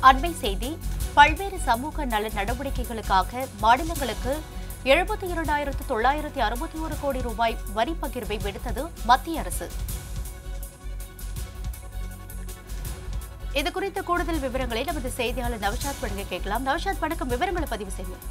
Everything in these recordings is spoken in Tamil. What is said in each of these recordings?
அண்மை செய்தி பல்வேறு சமூக நல நடவடிக்கைகளுக்காக மாநிலங்களுக்கு எழுபத்தி இரண்டாயிரத்து தொள்ளாயிரத்தி அறுபத்தி ஒரு கோடி ரூபாய் வரி பகிர்வை விடுத்தது மத்திய அரசு இது குறித்த கூடுதல் விவரங்களை நமது செய்தியாளர் நவஷாத் வழங்க கேட்கலாம் நவஷாத் வணக்கம் விவரங்களை பதிவு செய்யும்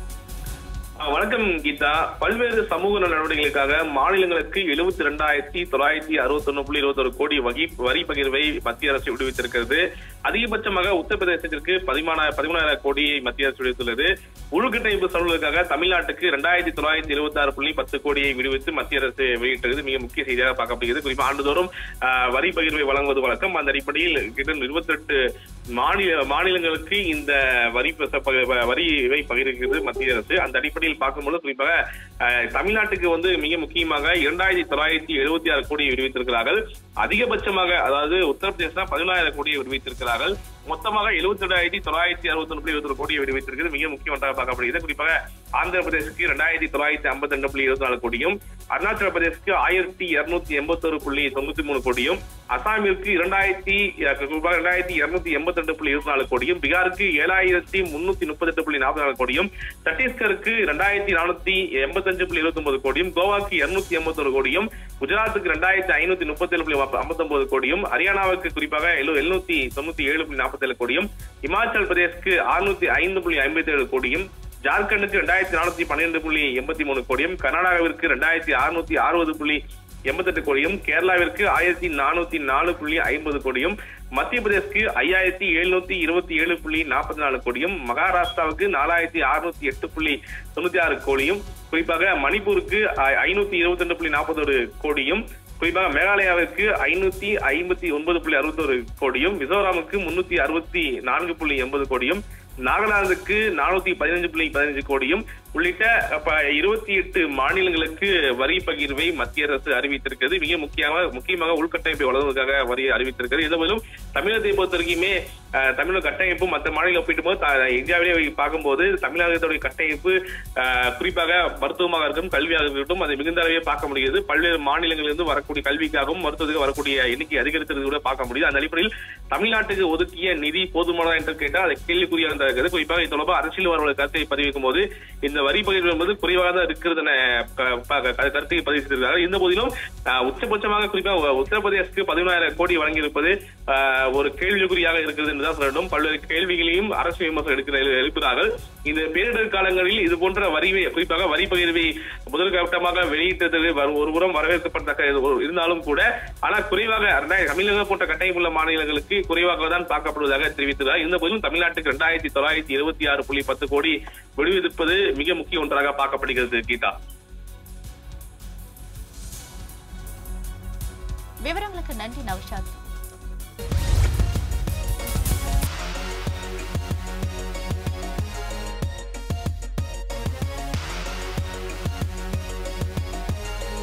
அஹ் வணக்கம் கீதா பல்வேறு சமூக நல நடவடிக்கைகளுக்காக மாநிலங்களுக்கு எழுபத்தி ரெண்டாயிரத்தி தொள்ளாயிரத்தி அறுபத்தி ஒண்ணு புள்ளி இருபத்தி ஒரு கோடி வகி வரி பகிர்வை மத்திய அரசு விடுவித்திருக்கிறது அதிகபட்சமாக உத்தரப்பிரதேசத்திற்கு பதிமூணா பதிமூணாயிரம் கோடியை மத்திய அரசு விடுவித்துள்ளது உள்கட்டமைப்பு செலவுகளுக்காக தமிழ்நாட்டுக்கு ரெண்டாயிரத்தி தொள்ளாயிரத்தி எழுபத்தி ஆறு புள்ளி பத்து கோடியை விடுவித்து மத்திய அரசு வெளியிட்டது மிக முக்கிய செய்தியாக பார்க்கப்படுகிறது குறிப்பாக ஆண்டுதோறும் அஹ், வரி பகிர்வை வழங்குவது வழக்கம் அந்த அடிப்படையில் கிட்ட இருபத்தி எட்டு மாநில மாநிலங்களுக்கு இந்த வரி ப- ப- வரியை பகிர்கிறது மத்திய அரசு அந்த அடிப்படையில் பார்க்கும்போது குறிப்பாக அஹ், தமிழ்நாட்டுக்கு வந்து மிக முக்கியமாக இரண்டாயிரத்தி தொள்ளாயிரத்தி எழுபத்தி ஆறு கோடியை விடுவித்திருக்கிறார்கள் அதிகபட்சமாக அதாவது உத்தரப்பிரதேசம் பதினாயிரம் கோடியை விடுவித்திருக்கிறார்கள் மொத்தமாக எழுபத்தி ரெண்டாயிரத்தி தொள்ளாயிரத்தி அறுபத்தி ஒன்று புள்ளி இருபத்தி கோடியை விடுவித்திருக்கிறது மிக முக்கிய ஒன்றாக பார்க்கப்படுகிறது குறிப்பாக ஆந்திர பிரதேசுக்கு ரெண்டாயிரத்தி தொள்ளாயிரத்தி ஐம்பத்தி ரெண்டு புள்ளி இருபத்தி நாலு கோடியும் அருணாச்சல பிரதேசுக்கு ஆயிரத்தி இருநூத்தி எண்பத்தொரு புள்ளி தொண்ணூத்தி மூணு கோடியும் அசாமிற்கு இரண்டாயிரத்தி குறிப்பாக இரண்டாயிரத்தி இருநூத்தி எண்பத்தி ரெண்டு புள்ளி இருபத்தி நாலு கோடியும் பீகாருக்கு ஏழாயிரத்தி முன்னூத்தி முப்பத்தி எட்டு புள்ளி நாற்பத்தி நாலு கோடியும் சத்தீஸ்கருக்கு ரெண்டாயிரத்தி நானூத்தி எண்பத்தஞ்சு புள்ளி இருபத்தி ஒன்பது கோடியும் கோவாக்கு இருநூத்தி எண்பத்தொரு கோடியும் குஜராத்துக்கு ரெண்டாயிரத்தி ஐநூத்தி முப்பத்தி ஏழு புள்ளி ஐம்பத்தொன்பது கோடியும் ஹரியானாவுக்கு குறிப்பாக எழுநூத்தி தொண்ணூத்தி ஏழு புள்ளி நாற்பத்தி ஏழு கோடியும் இமாச்சல் பிரதேஷ்க்கு அறுநூத்தி ஐந்து புள்ளி ஐம்பத்தி ஏழு கோடியும் ஜார்க்கண்டுக்கு ரெண்டாயிரத்தி நானூத்தி பன்னிரெண்டு புள்ளி எண்பத்தி மூணு கோடியும் கர்நாடகாவிற்கு ரெண்டாயிரத்தி அறுநூத்தி அறுபது புள்ளி எண்பத்தெட்டு கோடியும் கேரளாவிற்கு ஆயிரத்தி நானூத்தி நாலு புள்ளி ஐம்பது கோடியும் மத்திய பிரதேஷ்க்கு ஐயாயிரத்தி எழுநூத்தி இருபத்தி ஏழு புள்ளி நாற்பத்தி நாலு கோடியும் மகாராஷ்டிராவுக்கு நாலாயிரத்தி அறுநூத்தி எட்டு புள்ளி தொண்ணூத்தி ஆறு கோடியும் குறிப்பாக மணிப்பூருக்கு ஐ- ஐநூத்தி இருபத்தி ரெண்டு புள்ளி நாற்பத்தொரு கோடியும் குறிப்பாக மேகாலயாவிற்கு ஐநூத்தி ஐம்பத்தி ஒன்பது புள்ளி அறுபத்தொரு கோடியும் மிசோராமுக்கு முன்னூத்தி அறுபத்தி நான்கு புள்ளி எண்பது கோடியும் நாகாலாந்துக்கு நானூத்தி பதினஞ்சு புள்ளி பதினஞ்சு கோடியும் உள்ளிட்ட அப்ப இருபத்தி எட்டு மாநிலங்களுக்கு வரி பகிர்வை மத்திய அரசு அறிவித்திருக்கிறது மிக முக்கியமாக முக்கியமாக உள்கட்டமைப்பை வளர்வதற்காக வரி அறிவித்திருக்கிறது இதேபோலும் தமிழகத்தை பொறுத்த வரைக்குமே அஹ், தமிழக கட்டமைப்பு மற்ற மாநிலம் ஒப்பிடும்போது த- இந்தியாவிலே பார்க்கும்போது தமிழகத்துடைய கட்டமைப்பு அஹ், குறிப்பாக மருத்துவமாக இருக்கட்டும் கல்வியாக இருக்கட்டும் அதை மிகுந்த அளவே பார்க்க முடியுது பல்வேறு மாநிலங்களிலிருந்து வரக்கூடிய கல்விக்காகவும் மருத்துவத்துக்கு வரக்கூடிய எண்ணிக்கை அதிகரித்தது கூட பார்க்க முடியுது அந்த அடிப்படையில் தமிழ்நாட்டுக்கு ஒதுக்கிய நிதி போதுமானதா என்று கேட்டால் அது கேள்விக்குறியாக தான் இருக்கிறது குறிப்பாக இது தொடர்பாக அரசியல் வரவர்கள் கருத்தை பதிவிக்கும் போது இந்த வரி பகிர்வு என்பது குறைவாக தான் இருக்கிறது என க- ப- க- கருத்தை பதிவு செய்திருக்கிறார்கள் இருந்த போதிலும் அஹ், உச்சபட்சமாக குறிப்பாக உத்தரப்பிரதேசத்துக்கு பதினாயிரம் கோடி வழங்கியிருப்பது அஹ், ஒரு கேள்விக்குறியாக இருக்கிறது என்றுதான் சொல்லணும் பல்வேறு கேள்விகளையும் அரசு விமர்சனம் எடுக்கிற எழுப்புகிறார்கள் இந்த பேரிடர் காலங்களில் இது போன்ற வரி குறிப்பாக வரி பகிர்வை முதல் கட்டமாக வெளியிட்டது வரு- ஒருபுறம் வரவேற்கப்பட்ட இருந்தாலும் கூட ஆனால் குறைவாக ரெண்டாயிரம் தமிழகம் போன்ற கட்டமைப்புள்ள மாநிலங்களுக்கு குறைவாக தான் பார்க்கப்படுவதாக தெரிவித்ததாக இருந்த போதிலும் தமிழ்நாட்டுக்கு இரண்டாயிரத்தி தொள்ளாயிரத்தி இருபத்தி ஆறு புள்ளி பத்து கோடி விடுவிப்பது மிக முக்கிய ஒன்றாக பார்க்கப்படுகிறது கீதா விவரங்களுக்கு நன்றி நவஷாத்